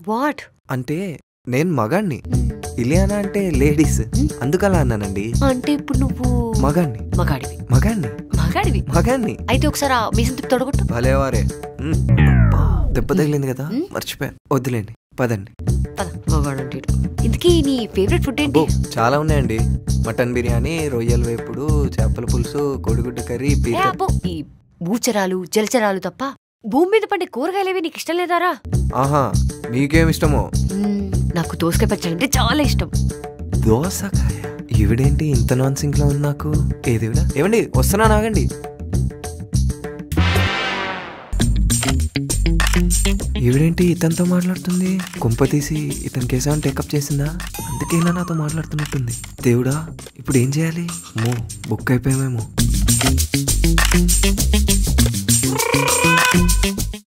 What అంటే నేను మగాణ్ణి ఇలియానా అంటే లేడీస్ అందుకలా అన్నానండి అంటే ఇప్పుడు నువ్వు మగాణ్ణి మగాడివి మగాణ్ణి మగాడివి మగాణ్ణి అయితే ఒకసారి ఆ మీసం తిప్పి తొడగొట్టు భలేవారే మ్. దెబ్బ తగిలింది కదా మర్చిపోయాను వద్దులేండి పదండి పద మగాడంటే ఈడు. ఇంతకీ నీ ఫేవరెట్ ఫుడ్ ఏంటి అబ్బో, చాలా ఉన్నాయండి మటన్ బిర్యానీ రొయ్యల వేపుడు చేపల పులుసు కోడిగుడ్డు కర్రీ ఏ పీత అబ్బో, ఈ భూచరాలు జలచరాలు తప్ప భూమి మీద పండే కూరగాయలేవి నీకు ఇష్టం లేదారా ఆహా మీకేం ఇష్టమో మ్మ్, నాకు దోసకాయ పచ్చడి అంటే చాలా ఇష్టం దోసకాయ ఈవిడేంటి ఇంత నాన్ సింక్ లో ఉంది నాకు ఏదివిడా ఏమండి వస్తున్నా నాగండి ఈవిడేంటి ఇతనితో మాట్లాడుతుంది కుంప తీసి ఇతని కేసా టేకప్ చేసిందా అందుకే ఇలా నాతో మాట్లాడుతున్నట్టుంది దేవుడా ఇప్పుడు ఏం చేయాలి మో బుక్ అయిపోయామేమో